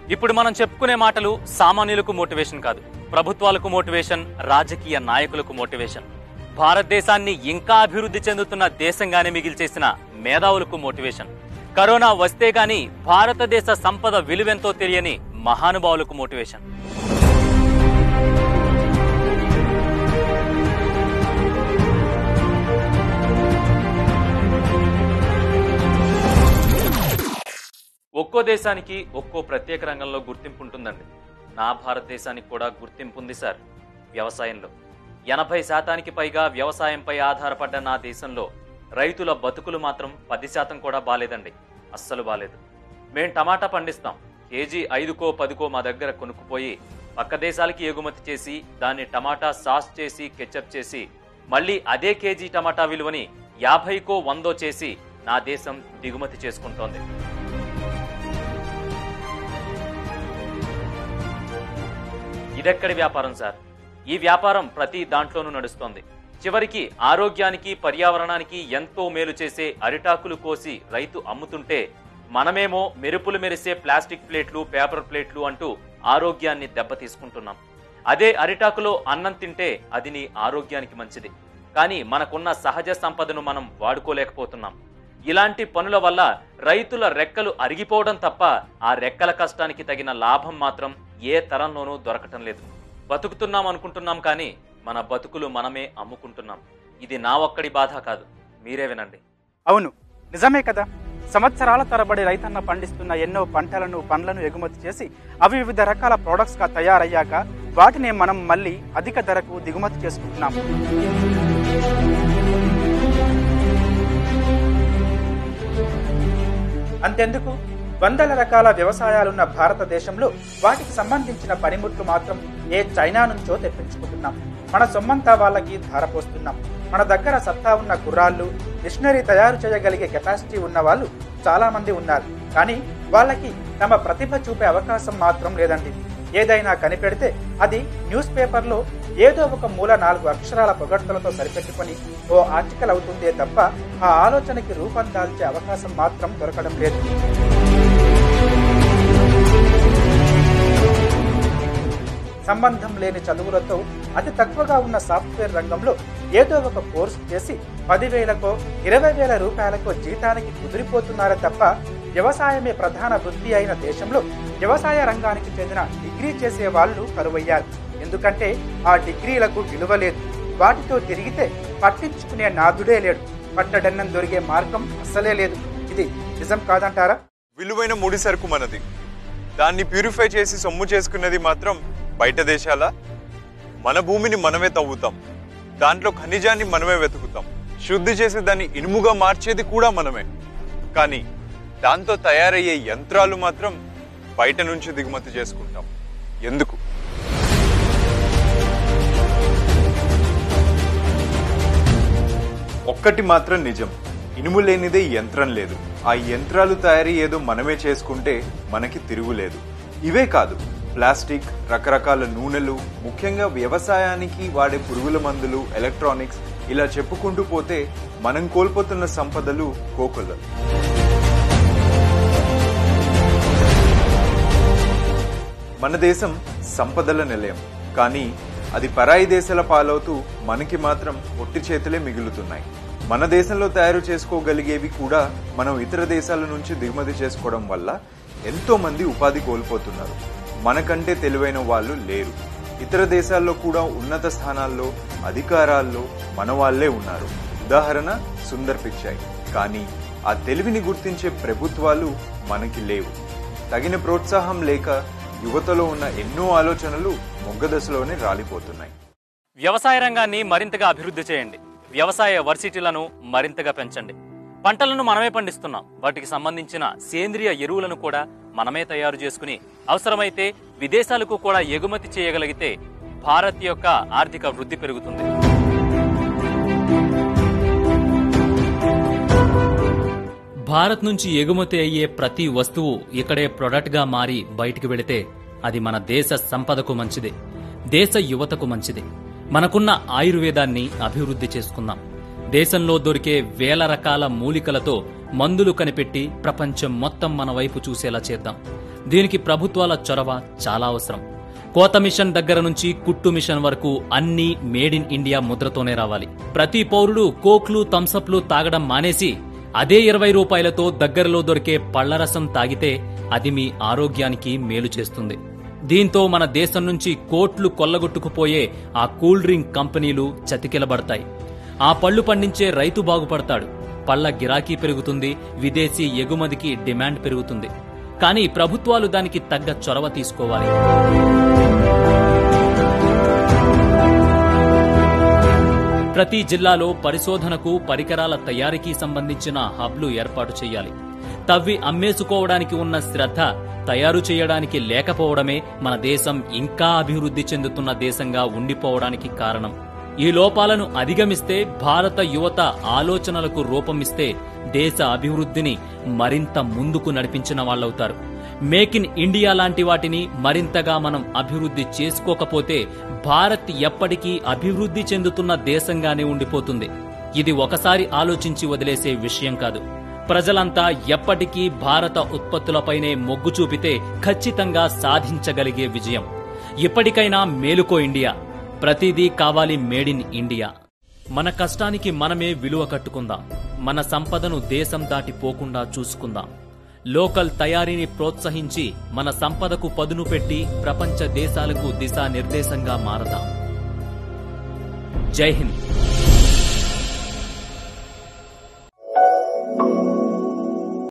ఇప్పుడు మనం చెప్పుకునే మాటలు సామాన్యులకు మోటివేషన్ కాదు ప్రభుత్వాలకు మోటివేషన్ రాజకీయ నాయకులకు మోటివేషన్ భారతదేశాన్ని ఇంకా అభివృద్ధి చెందుతున్న దేశంగానే మిగిల్చేసిన మేధావులకు మోటివేషన్ కరోనా వస్తే గాని భారతదేశ సంపద విలువెంతో తెలియని మహానుభావులకు మోటివేషన్ ఒక్కో దేశానికి ఒక్కో ప్రత్యేక రంగంలో గుర్తింపు ఉంటుందండి నా భారతదేశానికి కూడా గుర్తింపు ఉంది సార్ వ్యవసాయంలో ఎనభై శాతానికి పైగా వ్యవసాయంపై ఆధారపడ్డ నా దేశంలో రైతుల బతుకులు మాత్రం పది శాతం కూడా బాలేదండి అస్సలు బాలేదు మేం టమాటా పండిస్తాం కేజీ ఐదుకో పదికో మా దగ్గర కొనుక్కుపోయి పక్క దేశాలకి ఎగుమతి చేసి దాన్ని టమాటా సాస్ చేసి కెచప్ చేసి మళ్ళీ అదే కేజీ టమాటా విలువని యాభైకో వందో చేసి నా దేశం దిగుమతి చేసుకుంటోంది ఇదెక్కడి వ్యాపారం సార్ ఈ వ్యాపారం ప్రతి దాంట్లోనూ నడుస్తోంది చివరికి ఆరోగ్యానికి పర్యావరణానికి ఎంతో మేలు చేసే అరిటాకులు కోసి రైతు అమ్ముతుంటే మనమేమో మెరుపులు మెరిసే ప్లాస్టిక్ ప్లేట్లు పేపర్ ప్లేట్లు అంటూ ఆరోగ్యాన్ని దెబ్బతీసుకుంటున్నాం అదే అరిటాకులో అన్నం తింటే అది నీ ఆరోగ్యానికి మంచిది కానీ మనకున్న సహజ సంపదను మనం వాడుకోలేకపోతున్నాం ఇలాంటి పనుల వల్ల రైతుల రెక్కలు అరిగిపోవడం తప్ప ఆ రెక్కల కష్టానికి తగిన లాభం మాత్రం ఏ తరంలోనూ దొరకటం లేదు బతుకుతున్నాం అనుకుంటున్నాం కానీ మన బతుకులు మనమే అమ్ముకుంటున్నాం ఇది నా ఒక్కడి బాధ కాదు మీరే వినండి అవును నిజమే కదా సంవత్సరాల తరబడి రైతన్న పండిస్తున్న ఎన్నో పంటలను పండ్లను ఎగుమతి చేసి అవి వివిధ రకాల ప్రొడక్ట్స్ గా తయారయ్యాక వాటిని మనం మళ్ళీ అధిక ధరకు దిగుమతి చేసుకుంటున్నాం అంతెందుకు వందల రకాల వ్యవసాయాలున్న భారతదేశంలో వాటికి సంబంధించిన పనిముట్లు మాత్రం ఏ చైనా నుంచో తెప్పించుకుంటున్నాం మన సొమ్మంతా వాళ్ళకి ధారపోస్తున్నాం మన దగ్గర సత్తా ఉన్న గుర్రాళ్ళు మిషనరీ తయారు చేయగలిగే కెపాసిటీ ఉన్న వాళ్ళు చాలా మంది ఉన్నారు కానీ వాళ్ళకి తమ ప్రతిభ చూపే అవకాశం మాత్రం లేదండి ఏదైనా కనిపెడితే అది న్యూస్ పేపర్లో ఏదో ఒక మూల నాలుగు అక్షరాల పొగడ్తలతో సరిపెట్టుకొని ఓ ఆర్టికల్ అవుతుందే తప్ప ఆ ఆలోచనకి రూపం దాల్చే అవకాశం మాత్రం దొరకడం లేదు సంబంధం లేని చదువులతో అతి తక్కువగా ఉన్న సాఫ్ట్వేర్ రంగంలో ఏదో ఒక కోర్సు చేసి పదివేలకో ఇరవై వేల రూపాయలకో జీతానికి కుదిరిపోతున్నారే తప్ప వ్యవసాయమే ప్రధాన వృత్తి అయిన దేశంలో వ్యవసాయ రంగానికి చెందిన డిగ్రీ చేసే వాళ్ళు కరువయ్యారు ఎందుకంటే ఆ డిగ్రీలకు విలువ లేదు వాటితో తిరిగితే పట్టించుకునే నాదుడే లేడు పట్టడన్నం దొరికే మార్గం అస్సలే లేదు ఇది నిజం కాదంటారా విలువైన ముడి సరుకు మనది దాన్ని ప్యూరిఫై చేసి సొమ్ము చేసుకున్నది మాత్రం బయట దేశాల మన భూమిని మనమే తవ్వుతాం దాంట్లో ఖనిజాన్ని మనమే వెతుకుతాం శుద్ధి చేసి దాన్ని ఇనుముగా మార్చేది కూడా మనమే కానీ దాంతో తయారయ్యే యంత్రాలు మాత్రం బయట నుంచి దిగుమతి చేసుకుంటాం ఎందుకు ఒక్కటి మాత్రం నిజం ఇనుము లేనిదే యంత్రం లేదు ఆ యంత్రాలు తయారీ ఏదో మనమే చేసుకుంటే మనకి తిరుగులేదు ఇవే కాదు ప్లాస్టిక్ రకరకాల నూనెలు ముఖ్యంగా వ్యవసాయానికి వాడే పురుగుల మందులు ఎలక్ట్రానిక్స్ ఇలా చెప్పుకుంటూ పోతే మనం కోల్పోతున్న సంపదలు కోకొల్లలు మన దేశం సంపదల నిలయం కానీ అది పరాయి దేశాల పాలవుతూ మనకి మాత్రం ఒట్టి చేతులే మిగులుతున్నాయి మన దేశంలో తయారు చేసుకోగలిగేవి కూడా మనం ఇతర దేశాల నుంచి దిగుమతి చేసుకోవడం వల్ల ఎంతో మంది ఉపాధి కోల్పోతున్నారు మనకంటే తెలివైన వాళ్ళు లేరు ఇతర దేశాల్లో కూడా ఉన్నత స్థానాల్లో అధికారాల్లో మన వాళ్ళే ఉన్నారు ఉదాహరణ సుందర్ పిచ్చాయ్ కానీ ఆ తెలివిని గుర్తించే ప్రభుత్వాలు మనకి లేవు తగిన ప్రోత్సాహం లేక యువతలో ఉన్న ఎన్నో ఆలోచనలు మొగ్గదశలోనే రాలిపోతున్నాయి వ్యవసాయ రంగాన్ని మరింతగా అభివృద్ధి చేయండి వ్యవసాయ వర్సిటీలను మరింతగా పెంచండి పంటలను మనమే పండిస్తున్నాం వాటికి సంబంధించిన సేంద్రియ ఎరువులను కూడా మనమే తయారు చేసుకుని అవసరమైతే విదేశాలకు కూడా ఎగుమతి చేయగలిగితే భారత్ యొక్క ఆర్థిక వృద్ధి పెరుగుతుంది భారత్ నుంచి ఎగుమతి అయ్యే ప్రతి వస్తువు ఇక్కడే ప్రొడక్ట్ గా మారి బయటికి వెళితే అది మన దేశ సంపదకు మంచిదే దేశ యువతకు మంచిదే మనకున్న ఆయుర్వేదాన్ని అభివృద్ధి చేసుకుందాం దేశంలో దొరికే వేల రకాల మూలికలతో మందులు కనిపెట్టి ప్రపంచం మొత్తం మన వైపు చూసేలా చేద్దాం దీనికి ప్రభుత్వాల చొరవ చాలా అవసరం కోత మిషన్ దగ్గర నుంచి కుట్టు మిషన్ వరకు అన్నీ మేడ్ ఇన్ ఇండియా ముద్రతోనే రావాలి ప్రతి పౌరుడు కోక్లు థమ్సప్లు తాగడం మానేసి అదే ఇరవై రూపాయలతో దగ్గరలో దొరికే పళ్లరసం తాగితే అది మీ ఆరోగ్యానికి మేలు చేస్తుంది దీంతో మన దేశం నుంచి కోట్లు కొల్లగొట్టుకుపోయే ఆ కూల్ డ్రింక్ కంపెనీలు చతికిలబడతాయి ఆ పళ్ళు పండించే రైతు బాగుపడతాడు పళ్ల గిరాకీ పెరుగుతుంది విదేశీ ఎగుమతికి డిమాండ్ పెరుగుతుంది కానీ ప్రభుత్వాలు దానికి తగ్గ చొరవ తీసుకోవాలి ప్రతి జిల్లాలో పరిశోధనకు పరికరాల తయారీకి సంబంధించిన హబ్లు ఏర్పాటు చేయాలి తవ్వి అమ్మేసుకోవడానికి ఉన్న శ్రద్ధ తయారు చేయడానికి లేకపోవడమే మన దేశం ఇంకా అభివృద్ధి చెందుతున్న దేశంగా ఉండిపోవడానికి కారణం ఈ లోపాలను అధిగమిస్తే భారత యువత ఆలోచనలకు రూపమిస్తే దేశ అభివృద్ధిని మరింత ముందుకు నడిపించిన వాళ్ళవుతారు మేక్ ఇన్ ఇండియా లాంటి వాటిని మరింతగా మనం అభివృద్ధి చేసుకోకపోతే భారత్ ఎప్పటికీ అభివృద్ధి చెందుతున్న దేశంగానే ఉండిపోతుంది ఇది ఒకసారి ఆలోచించి వదిలేసే విషయం కాదు ప్రజలంతా ఎప్పటికీ భారత ఉత్పత్తులపైనే మొగ్గు చూపితే ఖచ్చితంగా సాధించగలిగే విజయం ఇప్పటికైనా మేలుకో ఇండియా ప్రతిదీ కావాలి మేడ్ ఇన్ ఇండియా మన కష్టానికి మనమే విలువ కట్టుకుందాం మన సంపదను దేశం దాటి పోకుండా చూసుకుందాం లోకల్ తయారీని ప్రోత్సహించి మన సంపదకు పదును పెట్టి ప్రపంచ దేశాలకు దిశానిర్దేశంగా మారదాం జై హింద్